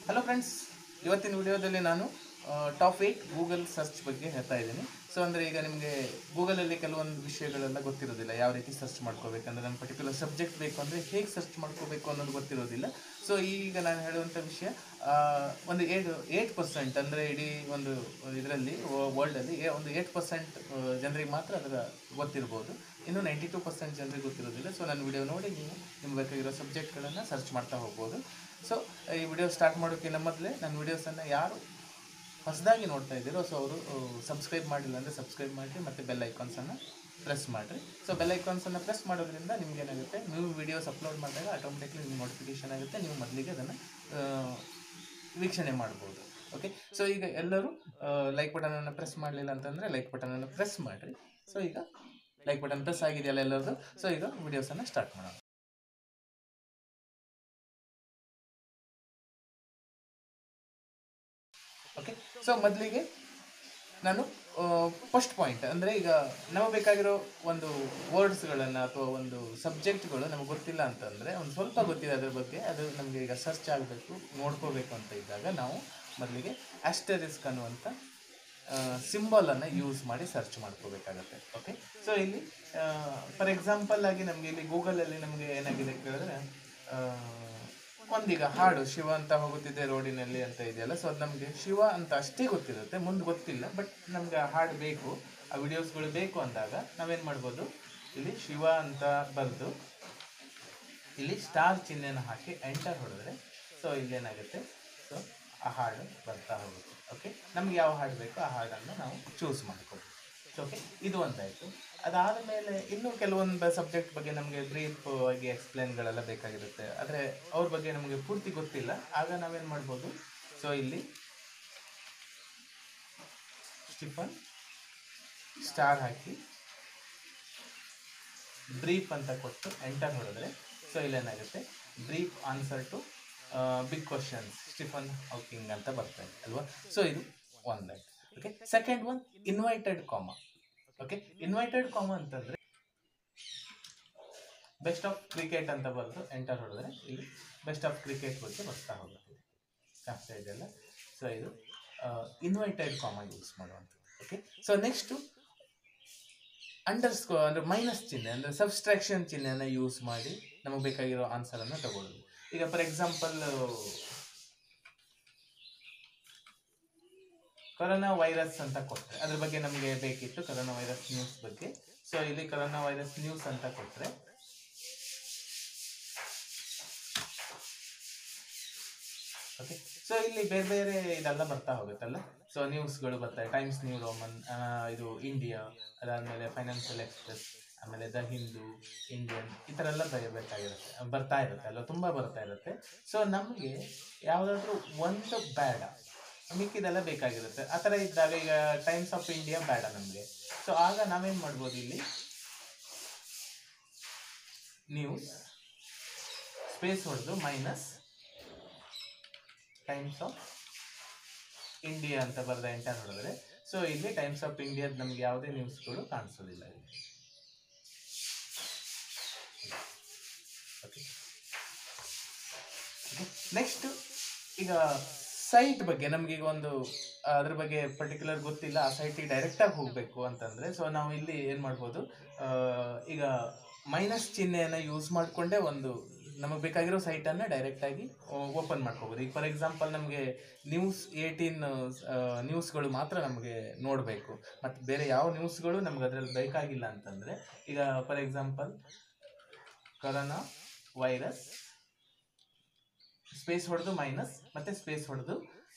Hello friends ಇವತ್ತಿನ ವಿಡಿಯೋದಲ್ಲಿ ನಾನು ಟಾಪ್ ಏಯ್ಟ್ ಗೂಗಲ್ ಸರ್ಚ್ ಬಗ್ಗೆ ಹೇಳ್ತಾ ಇದ್ದೀನಿ ಸೊ ಅಂದರೆ ಈಗ ನಿಮಗೆ ಗೂಗಲಲ್ಲಿ ಕೆಲವೊಂದು ವಿಷಯಗಳೆಲ್ಲ ಗೊತ್ತಿರೋದಿಲ್ಲ ಯಾವ ರೀತಿ ಸರ್ಚ್ ಮಾಡ್ಕೋಬೇಕಂದ್ರೆ ನಮ್ಮ ಪರ್ಟಿಕ್ಯುಲರ್ ಸಬ್ಜೆಕ್ಟ್ ಬೇಕು ಅಂದರೆ ಹೇಗೆ ಸರ್ಚ್ ಮಾಡ್ಕೋಬೇಕು ಅನ್ನೋದು ಗೊತ್ತಿರೋದಿಲ್ಲ ಸೊ ಈಗ ನಾನು ಹೇಳುವಂಥ ವಿಷಯ ಆ, ಒಂದು ಏಟ್ ಏಟ್ ಪರ್ಸೆಂಟ್ ಅಂದರೆ ಇಡೀ ಒಂದು ಇದರಲ್ಲಿ ವರ್ಲ್ಡಲ್ಲಿ ಒಂದು ಏಟ್ ಪರ್ಸೆಂಟ್ ಜನರಿಗೆ ಮಾತ್ರ ಅದರ ಗೊತ್ತಿರ್ಬೋದು ಇನ್ನು ನೈಂಟಿ ಟೂ ಪರ್ಸೆಂಟ್ ಜನರಿಗೆ ಗೊತ್ತಿರೋದಿಲ್ಲ ಸೊ ನನ್ನ ವಿಡಿಯೋ ನೋಡಿ ನೀವು ನಿಮ್ಗೆ ಬೇಕಾಗಿರೋ ಸಬ್ಜೆಕ್ಟ್ಗಳನ್ನು ಸರ್ಚ್ ಮಾಡ್ತಾ ಹೋಗ್ಬೋದು ಸೊ ಈ ವಿಡಿಯೋ ಸ್ಟಾರ್ಟ್ ಮಾಡೋಕ್ಕಿಂತ ಮೊದಲೇ ನನ್ನ ವಿಡಿಯೋಸನ್ನು ಯಾರು ಹೊಸದಾಗಿ ನೋಡ್ತಾ ಇದ್ದೀರೋ ಸೊ ಅವರು ಸಬ್ಸ್ಕ್ರೈಬ್ ಮಾಡಿಲ್ಲ ಅಂದರೆ ಸಬ್ಸ್ಕ್ರೈಬ್ ಮಾಡಿರಿ ಮತ್ತು ಬೆಲ್ ಐಕಾನ್ಸನ್ನು ಪ್ರೆಸ್ ಮಾಡಿರಿ ಸೊ ಬೆಲ್ ಐಕಾನ್ಸನ್ನು ಪ್ರೆಸ್ ಮಾಡೋದ್ರಿಂದ ನಿಮ್ಗೆ ಏನಾಗುತ್ತೆ ನೀವು ವಿಡಿಯೋಸ್ ಅಪ್ಲೋಡ್ ಮಾಡಿದಾಗ ಆಟೋಮೆಟಿಕ್ಲಿ ನಿಮ್ಗೆ ನೋಟಿಫಿಕೇಶನ್ ಆಗುತ್ತೆ ನೀವು ಮೊದಲಿಗೆ ಅದನ್ನು ವೀಕ್ಷಣೆ ಮಾಡ್ಬೋದು ಓಕೆ ಸೊ ಈಗ ಎಲ್ಲರೂ ಲೈಕ್ ಬಟನನ್ನು ಪ್ರೆಸ್ ಮಾಡಲಿಲ್ಲ ಅಂತಂದರೆ ಲೈಕ್ ಬಟನನ್ನು ಪ್ರೆಸ್ ಮಾಡಿರಿ ಸೊ ಈಗ ಲೈಕ್ ಬಟನ್ ಪ್ರೆಸ್ ಆಗಿದೆಯಲ್ಲ ಎಲ್ಲರದು ಸೊ ಈಗ ವಿಡಿಯೋಸನ್ನು ಸ್ಟಾರ್ಟ್ ಮಾಡೋಣ ಓಕೆ ಸೊ ಮೊದಲಿಗೆ ನಾನು ಫಸ್ಟ್ ಪಾಯಿಂಟ್ ಅಂದರೆ ಈಗ ನಮಗೆ ಬೇಕಾಗಿರೋ ಒಂದು ವರ್ಡ್ಸ್ಗಳನ್ನು ಅಥವಾ ಒಂದು ಸಬ್ಜೆಕ್ಟ್ಗಳು ನಮಗೆ ಗೊತ್ತಿಲ್ಲ ಅಂತಂದರೆ ಒಂದು ಸ್ವಲ್ಪ ಗೊತ್ತಿದೆ ಅದ್ರ ಬಗ್ಗೆ ಅದು ನಮಗೆ ಈಗ ಸರ್ಚ್ ಆಗಬೇಕು ನೋಡ್ಕೋಬೇಕು ಅಂತ ಇದ್ದಾಗ ನಾವು ಮೊದಲಿಗೆ ಆಸ್ಟರಿಸ್ಕ್ ಅನ್ನುವಂಥ ಸಿಂಬಲನ್ನು ಯೂಸ್ ಮಾಡಿ ಸರ್ಚ್ ಮಾಡ್ಕೋಬೇಕಾಗತ್ತೆ ಓಕೆ ಸೊ ಇಲ್ಲಿ ಫಾರ್ ಎಕ್ಸಾಂಪಲ್ ಆಗಿ ನಮಗೆ ಇಲ್ಲಿ ಗೂಗಲಲ್ಲಿ ನಮಗೆ ಏನಾಗಿದೆ ಕೇಳಿದ್ರೆ ಆ, ಒಂದೀಗ ಹಾಡು ಶಿವ ಅಂತ ಹೋಗುತ್ತಿದೆ ರೋಡಿನಲ್ಲಿ ಅಂತ ಇದೆಯಲ್ಲ ಸೊ ಅದು ನಮಗೆ ಶಿವ ಅಂತ ಅಷ್ಟೇ ಗೊತ್ತಿರುತ್ತೆ ಮುಂದೆ ಗೊತ್ತಿಲ್ಲ ಬಟ್ ನಮ್ಗೆ ಆ ಹಾಡು ಬೇಕು ಆ ವಿಡಿಯೋಸ್ಗಳು ಬೇಕು ಅಂದಾಗ ನಾವೇನು ಮಾಡ್ಬೋದು ಇಲ್ಲಿ ಶಿವ ಅಂತ ಬರೆದು ಇಲ್ಲಿ ಸ್ಟಾರ್ ಚಿಹ್ನೆನ ಹಾಕಿ ಎಂಟರ್ ಹೊಡೆದ್ರೆ ಸೊ ಇಲ್ಲೇನಾಗುತ್ತೆ ಸೊ ಆ ಹಾಡು ಬರ್ತಾ ಹೋಗುತ್ತೆ ಓಕೆ ನಮ್ಗೆ ಯಾವ ಹಾಡು ಬೇಕೋ ಆ ಹಾಡನ್ನು ನಾವು ಚೂಸ್ ಮಾಡ್ಕೊಳ್ತೀವಿ ಓಕೆ ಇದು ಒಂದಾಯಿತು ಅದಾದ ಮೇಲೆ ಇನ್ನೂ ಕೆಲವೊಂದು ಸಬ್ಜೆಕ್ಟ್ ಬಗ್ಗೆ ನಮಗೆ ಬ್ರೀಫ್ ಆಗಿ ಎಕ್ಸ್ಪ್ಲೇನ್ಗಳೆಲ್ಲ ಬೇಕಾಗಿರುತ್ತೆ ಆದರೆ ಅವ್ರ ಬಗ್ಗೆ ನಮಗೆ ಪೂರ್ತಿ ಗೊತ್ತಿಲ್ಲ ಆಗ ನಾವೇನು ಮಾಡ್ಬೋದು ಸೊ ಇಲ್ಲಿ ಸ್ಟಿಫನ್ ಸ್ಟಾರ್ ಹಾಕಿ ಬ್ರೀಫ್ ಅಂತ ಕೊಟ್ಟು ಎಂಟರ್ ಹೊಡೆದ್ರೆ ಸೊ ಇಲ್ಲೇನಾಗುತ್ತೆ brief answer to big questions Stephen Hawking ಅಂತ ಬರ್ತಾ ಇದೆ ಅಲ್ವಾ ಸೊ ಇದು ಒಂದಾಯ್ತು ಓಕೆ ಸೆಕೆಂಡ್ ಒನ್ ಇನ್ವೈಟೆಡ್ ಕಾಮ ಓಕೆ ಇನ್ವೈಟೆಡ್ ಕಾಮ ಅಂತಂದ್ರೆ ಬೆಸ್ಟ್ ಆಫ್ ಕ್ರಿಕೆಟ್ ಅಂತ ಬರೆದು ಎಂಟರ್ ಹೊಡೆದ್ರೆ ಇಲ್ಲಿ ಬೆಸ್ಟ್ ಆಫ್ ಕ್ರಿಕೆಟ್ ಬಗ್ಗೆ ಬರ್ತಾ ಹೋಗುತ್ತೆ ಕಾಣ್ತಾ ಇದೆಯಲ್ಲ ಸೊ ಇದು ಇನ್ವೈಟೆಡ್ ಕಾಮ ಯೂಸ್ ಮಾಡುವಂಥದ್ದು ಓಕೆ ಸೊ ನೆಕ್ಸ್ಟು ಅಂಡರ್ಸ್ಕೋ ಅಂದರೆ ಮೈನಸ್ ಚಿಹ್ನೆ ಅಂದರೆ ಸಬ್ಸ್ಟ್ರಾಕ್ಷನ್ ಚಿಹ್ನೆಯನ್ನು ಯೂಸ್ ಮಾಡಿ ನಮಗೆ ಬೇಕಾಗಿರೋ ಆನ್ಸರನ್ನು ತಗೊಳ್ಳೋದು ಈಗ ಫಾರ್ ಎಕ್ಸಾಂಪಲ್ ಕೊರೋನಾ ವೈರಸ್ ಅಂತ ಕೊಟ್ಟರೆ ಅದ್ರ ಬಗ್ಗೆ ನಮಗೆ ಬೇಕಿತ್ತು ಕೊರೋನಾ ವೈರಸ್ ನ್ಯೂಸ್ ಬಗ್ಗೆ ಸೊ ಇಲ್ಲಿ ಕೊರೋನಾ ವೈರಸ್ ನ್ಯೂಸ್ ಅಂತ ಕೊಟ್ಟರೆ ಓಕೆ ಸೊ ಇಲ್ಲಿ ಬೇರೆ ಬೇರೆ ಇದೆಲ್ಲ ಬರ್ತಾ ಹೋಗುತ್ತಲ್ಲ ಸೊ ನ್ಯೂಸ್ಗಳು ಬರ್ತಾರೆ ಟೈಮ್ಸ್ ನ್ಯೂ ರೋಮನ್ ಇದು ಇಂಡಿಯಾ ಅದಾದಮೇಲೆ ಫೈನಾನ್ಷಿಯಲ್ ಎಕ್ಸ್ಪ್ರೆಸ್ ಆಮೇಲೆ ದ ಹಿಂದೂ ಇಂಡಿಯನ್ ಈ ಥರ ಎಲ್ಲ ಬರೀಬೇಕಾಗಿರುತ್ತೆ ಬರ್ತಾ ಇರುತ್ತೆ ಅಲ್ಲ ತುಂಬ ಬರ್ತಾ ಇರುತ್ತೆ ಸೊ ನಮಗೆ ಯಾವುದಾದ್ರೂ ಒಂದು ಬೇಡ ಮಿಕ್ಕಿದೆಲ್ಲ ಬೇಕಾಗಿರುತ್ತೆ ಆ ಥರ ಇದ್ದಾಗ ಈಗ ಟೈಮ್ಸ್ ಆಫ್ ಇಂಡಿಯಾ ಬೇಡ ನಮಗೆ ಸೊ ಆಗ ನಾವೇನು ಮಾಡ್ಬೋದು ಇಲ್ಲಿ ನ್ಯೂಸ್ ಸ್ಪೇಸ್ ಹೊಡೆದು ಮೈನಸ್ ಟೈಮ್ಸ್ ಆಫ್ ಇಂಡಿಯಾ ಅಂತ ಬರೆದ ಎಂಟರ್ ಹೊಡೆದ್ರೆ ಸೊ ಇಲ್ಲಿ ಟೈಮ್ಸ್ ಆಫ್ ಇಂಡಿಯಾದ ನಮ್ಗೆ ಯಾವುದೇ ನ್ಯೂಸ್ಗಳು ಕಾಣಿಸೋದಿಲ್ಲ ಇಲ್ಲಿ ಓಕೆ ನೆಕ್ಸ್ಟ್ ಈಗ ಸೈಟ್ ಬಗ್ಗೆ ನಮ್ಗೆ ಈಗ ಒಂದು ಆ, ಅದ್ರ ಬಗ್ಗೆ ಪರ್ಟಿಕ್ಯುಲರ್ ಗೊತ್ತಿಲ್ಲ ಆ ಸೈಟಿಗೆ ಡೈರೆಕ್ಟಾಗಿ ಹೋಗಬೇಕು ಅಂತಂದರೆ ಸೊ ನಾವು ಇಲ್ಲಿ ಏನು ಮಾಡ್ಬೋದು ಆ, ಈಗ ಮೈನಸ್ ಚಿಹ್ನೆಯನ್ನು ಯೂಸ್ ಮಾಡಿಕೊಂಡೇ ಒಂದು ನಮಗೆ ಬೇಕಾಗಿರೋ ಸೈಟನ್ನು ಡೈರೆಕ್ಟಾಗಿ ಓಪನ್ ಮಾಡ್ಕೋಬೋದು ಈಗ ಫಾರ್ ಎಕ್ಸಾಂಪಲ್ ನಮಗೆ ನ್ಯೂಸ್ ಏಯ್ಟೀನ್ ನ್ಯೂಸ್ಗಳು ಮಾತ್ರ ನಮಗೆ ನೋಡಬೇಕು ಮತ್ತು ಬೇರೆ ಯಾವ ನ್ಯೂಸ್ಗಳು ನಮ್ಗೆ ಅದರಲ್ಲಿ ಬೇಕಾಗಿಲ್ಲ ಅಂತಂದರೆ ಈಗ for example corona virus space ಹೊಡೆದು ಮೈನಸ್ ಮತ್ತೆ ಸ್ಪೇಸ್ ಹೊಡೆದು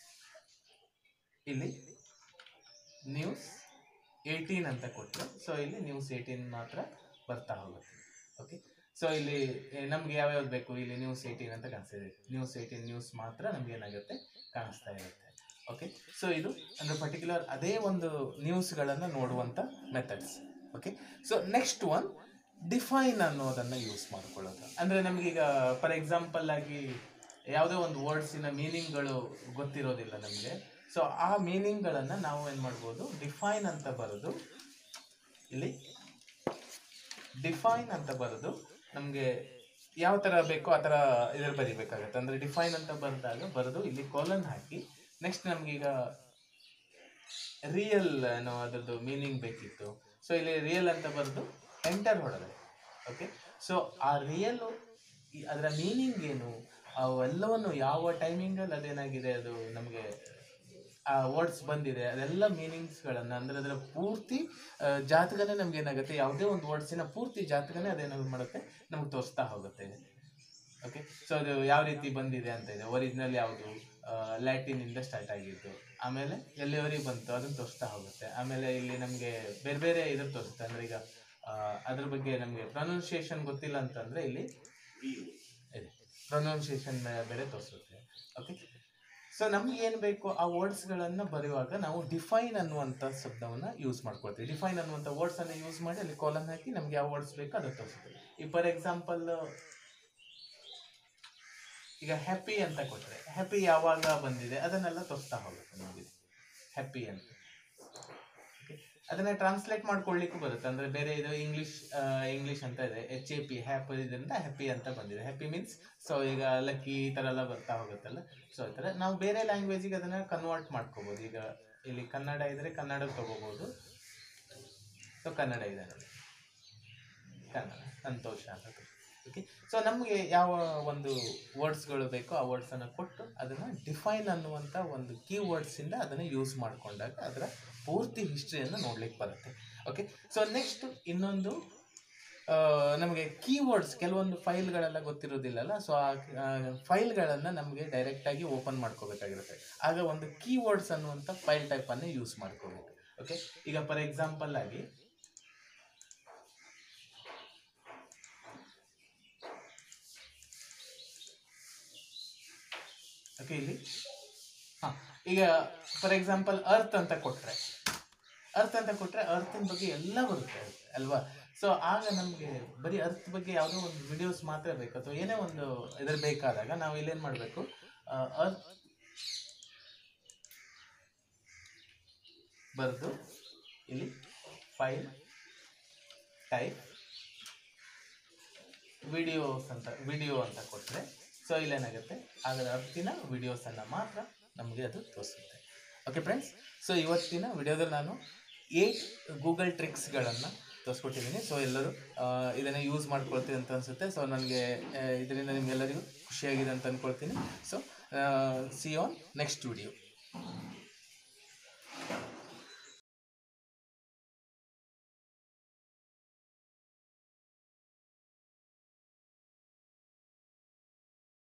ಇಲ್ಲಿ ನ್ಯೂಸ್ ಏಯ್ಟೀನ್ ಅಂತ ಕೊಟ್ಟರು ಸೊ ಇಲ್ಲಿ ನ್ಯೂಸ್ ಏಯ್ಟೀನ್ ಮಾತ್ರ ಬರ್ತಾ ಹೋಗುತ್ತೆ ಓಕೆ ಸೊ ಇಲ್ಲಿ ನಮ್ಗೆ ಯಾವ್ಯಾವ್ದು ಬೇಕು ಇಲ್ಲಿ ನ್ಯೂಸ್ ಏಯ್ಟೀನ್ ಅಂತ ಕಾಣಿಸ್ತಿದೆ ನ್ಯೂಸ್ ಏಯ್ಟೀನ್ ನ್ಯೂಸ್ ಮಾತ್ರ ನಮ್ಗೆ ಏನಾಗುತ್ತೆ ಕಾಣಿಸ್ತಾ ಇರುತ್ತೆ ಓಕೆ ಸೊ ಇದು ಅಂದರೆ ಪರ್ಟಿಕ್ಯುಲರ್ ಅದೇ ಒಂದು ನ್ಯೂಸ್ಗಳನ್ನು ನೋಡುವಂಥ methods okay so next one define ಅನ್ನೋದನ್ನು ಯೂಸ್ ಮಾಡ್ಕೊಳ್ಳೋದು ಅಂದರೆ ನಮಗೀಗ ಫಾರ್ ಎಕ್ಸಾಂಪಲ್ ಆಗಿ ಯಾವುದೋ ಒಂದು ವರ್ಡ್ಸಿನ ಮೀನಿಂಗ್ಗಳು ಗೊತ್ತಿರೋದಿಲ್ಲ ನಮಗೆ ಸೊ ಆ ಮೀನಿಂಗ್ಗಳನ್ನು ನಾವು ಏನು ಮಾಡ್ಬೋದು ಡಿಫೈನ್ ಅಂತ ಬರೆದು ಇಲ್ಲಿ ಡಿಫೈನ್ ಅಂತ ಬರೆದು ನಮಗೆ ಯಾವ ಥರ ಬೇಕೋ ಆ ಥರ ಇದ್ರಲ್ಲಿ ಬರಿಬೇಕಾಗತ್ತೆ ಅಂದರೆ ಡಿಫೈನ್ ಅಂತ ಬಂದಾಗ ಬರೆದು ಇಲ್ಲಿ ಕಾಲನ್ ಹಾಕಿ ನೆಕ್ಸ್ಟ್ ನಮಗೀಗ ರಿಯಲ್ ಅನ್ನೋ ಅದರದ್ದು ಮೀನಿಂಗ್ ಬೇಕಿತ್ತು ಸೊ ಇಲ್ಲಿ ರಿಯಲ್ ಅಂತ ಬರೆದು ಎಂಟರ್ ಹೊಡೆದೆ ಓಕೆ ಸೊ ಆ ರಿಯಲ್ಲು ಅದರ ಮೀನಿಂಗ್ ಏನು ಅವೆಲ್ಲವನ್ನು ಯಾವ ಟೈಮಿಂಗಲ್ಲಿ ಅದೇನಾಗಿದೆ ಅದು ನಮಗೆ ಆ ವರ್ಡ್ಸ್ ಬಂದಿದೆ ಅದೆಲ್ಲ ಮೀನಿಂಗ್ಸ್ಗಳನ್ನು ಅಂದರೆ ಅದರ ಪೂರ್ತಿ ಆ, ಜಾತಕನೇ ನಮ್ಗೆ ಏನಾಗುತ್ತೆ ಯಾವುದೇ ಒಂದು ವರ್ಡ್ಸಿನ ಪೂರ್ತಿ ಜಾತಕನೇ ಅದೇನಾದ್ರು ಮಾಡುತ್ತೆ ನಮ್ಗೆ ತೋರಿಸ್ತಾ ಹೋಗುತ್ತೆ ಓಕೆ ಸೊ ಅದು ಯಾವ ರೀತಿ ಬಂದಿದೆ ಅಂತ ಇದೆ ಒರಿಜಿನಲ್ ಯಾವುದು ಲ್ಯಾಟಿನಿಂದ ಸ್ಟಾರ್ಟ್ ಆಗಿದ್ದು ಆಮೇಲೆ ಎಲ್ಲಿವರೆಗೆ ಬಂತು ಅದನ್ನು ತೋರಿಸ್ತಾ ಹೋಗುತ್ತೆ ಆಮೇಲೆ ಇಲ್ಲಿ ನಮಗೆ ಬೇರೆ ಬೇರೆ ಇದ್ರ ತೋರಿಸುತ್ತೆ ಅಂದರೆ ಈಗ ಆ, ಅದ್ರ ಬಗ್ಗೆ ನಮಗೆ ಪ್ರೊನೌನ್ಸಿಯೇಷನ್ ಗೊತ್ತಿಲ್ಲ ಅಂತಂದರೆ ಇಲ್ಲಿ ಇದೆ ಪ್ರೊನೌನ್ಸಿಯೇಷನ್ ಬೇರೆ ತೋರಿಸುತ್ತೆ ಓಕೆ ಸೊ ನಮ್ಗೆ ಏನು ಬೇಕು ಆ ವರ್ಡ್ಸ್ಗಳನ್ನು ಬರೆಯುವಾಗ ನಾವು ಡಿಫೈನ್ ಅನ್ನುವಂಥ ಶಬ್ದವನ್ನು ಯೂಸ್ ಮಾಡ್ಕೊಳ್ತೀವಿ ಡಿಫೈನ್ ಅನ್ನುವಂಥ ವರ್ಡ್ಸನ್ನು ಯೂಸ್ ಮಾಡಿ ಅಲ್ಲಿ ಕಾಲನ್ ಹಾಕಿ ನಮ್ಗೆ ಯಾವ ವರ್ಡ್ಸ್ ಬೇಕೋ ಅದನ್ನು ತೋರಿಸುತ್ತೆ ಈ ಫಾರ್ ಎಕ್ಸಾಂಪಲ್ ಈಗ ಹ್ಯಾಪಿ ಅಂತ ಕೊಟ್ಟರೆ ಹ್ಯಾಪಿ ಯಾವಾಗ ಬಂದಿದೆ ಅದನ್ನೆಲ್ಲ ತೋರಿಸ್ತಾ ಹೋಗುತ್ತೆ ನಮಗೆ ಹ್ಯಾಪಿ ಅಂತ Okay? ಅದನ್ನ ಟ್ರಾನ್ಸ್ಲೇಟ್ ಮಾಡ್ಕೊಳ್ಳಿಕ್ಕೂ ಬರುತ್ತೆ ಅಂದ್ರೆ ಬೇರೆ ಇದು ಇಂಗ್ಲಿಷ್ ಇಂಗ್ಲಿಷ್ ಅಂತ ಇದೆ ಎಚ್ ಎ ಪಿ ಹ್ಯಾಪಿ ಇದರಿಂದ ಹ್ಯಾಪಿ ಅಂತ ಬಂದಿದೆ ಹ್ಯಾಪಿ ಮೀನ್ಸ್ ಸೊ ಈಗ ಲಕ್ಕಿ ಈ ಥರ ಎಲ್ಲ ಬರ್ತಾ ಹೋಗುತ್ತಲ್ಲ ಸೊ ಈ ಥರ ನಾವು ಬೇರೆ ಲ್ಯಾಂಗ್ವೇಜಿಗೆ ಅದನ್ನ ಕನ್ವರ್ಟ್ ಮಾಡ್ಕೋಬೋದು ಈಗ ಇಲ್ಲಿ ಕನ್ನಡ ಇದ್ರೆ ಕನ್ನಡ ತಗೋಬೋದು ಸೊ ಕನ್ನಡ ಇದೆ ನೋಡಿ ಕನ್ನಡ ಸಂತೋಷ ಅಂತ ಓಕೆ ಸೊ ನಮಗೆ ಯಾವ ಒಂದು ವರ್ಡ್ಸ್ಗಳು ಬೇಕೋ ಆ ವರ್ಡ್ಸನ್ನು ಕೊಟ್ಟು ಅದನ್ನು ಡಿಫೈನ್ ಅನ್ನುವಂಥ ಒಂದು ಕೀ ವರ್ಡ್ಸಿಂದ ಅದನ್ನು ಯೂಸ್ ಮಾಡಿಕೊಂಡಾಗ ಅದರ ಪೂರ್ತಿ ಹಿಸ್ಟ್ರಿಯನ್ನು ನೋಡ್ಲಿಕ್ಕೆ ಬರುತ್ತೆ ಓಕೆ ಸೊ ನೆಕ್ಸ್ಟ್ ಇನ್ನೊಂದು ಆ, ನಮಗೆ ಕೀವರ್ಡ್ಸ್ ಕೆಲವೊಂದು ಫೈಲ್ಗಳೆಲ್ಲ ಗೊತ್ತಿರೋದಿಲ್ಲಲ್ಲ ಸೊ ಆ ಫೈಲ್ಗಳನ್ನು ನಮಗೆ ಡೈರೆಕ್ಟಾಗಿ ಓಪನ್ ಮಾಡ್ಕೋಬೇಕಾಗಿರುತ್ತೆ ಆಗ ಒಂದು ಕೀವರ್ಡ್ಸ್ ಅನ್ನುವಂಥ ಫೈಲ್ ಟೈಪನ್ನು ಯೂಸ್ ಮಾಡ್ಕೋಬೇಕು ಓಕೆ ಈಗ ಫಾರ್ ಎಕ್ಸಾಂಪಲ್ ಆಗಿ ಓಕೆ ಇಲ್ಲಿ ಹಾಂ ಈಗ ಫಾರ್ ಎಕ್ಸಾಂಪಲ್ ಅರ್ತ್ ಅಂತ ಕೊಟ್ಟರೆ ಅರ್ತ್ ಅಂತ ಕೊಟ್ಟರೆ ಅರ್ಥಿನ ಬಗ್ಗೆ ಎಲ್ಲ ಬರುತ್ತೆ ಅಲ್ವಾ ಸೊ ಆಗ ನಮಗೆ ಬರೀ ಅರ್ತ್ ಬಗ್ಗೆ ಯಾವುದೋ ಒಂದು ವಿಡಿಯೋಸ್ ಮಾತ್ರ ಬೇಕು ಅಥವಾ ಏನೇ ಒಂದು ಇದ್ರ ಬೇಕಾದಾಗ ನಾವು ಇಲ್ಲೇನು ಮಾಡಬೇಕು ಅರ್ತ್ ಬರೆದು ಇಲ್ಲಿ ಫೈಲ್ ಟೈಪ್ ವಿಡಿಯೋಸ್ ಅಂತ ವಿಡಿಯೋ ಅಂತ ಕೊಟ್ಟರೆ ಸೊ ಇಲ್ಲೇನಾಗುತ್ತೆ ಅದರ ಅರ್ತಿನ ವಿಡಿಯೋಸನ್ನು ಮಾತ್ರ ನಮಗೆ ಅದು ತೋರಿಸುತ್ತೆ ಓಕೆ ಫ್ರೆಂಡ್ಸ್ ಸೊ ಇವತ್ತಿನ ವಿಡಿಯೋದಲ್ಲಿ ನಾನು ಏಟ್ ಗೂಗಲ್ ಟ್ರಿಕ್ಸ್ಗಳನ್ನು ತೋರಿಸ್ಕೊಟ್ಟಿದ್ದೀನಿ ಸೊ ಎಲ್ಲರೂ ಆ, ಇದನ್ನು ಯೂಸ್ ಮಾಡ್ಕೊಳ್ತೀವಿ ಅಂತ ಅನಿಸುತ್ತೆ ಸೊ ನನಗೆ ಇದರಿಂದ ನಿಮಗೆಲ್ಲರಿಗೂ ಖುಷಿಯಾಗಿದೆ ಅಂತ ಅಂದ್ಕೊಳ್ತೀನಿ so see on next video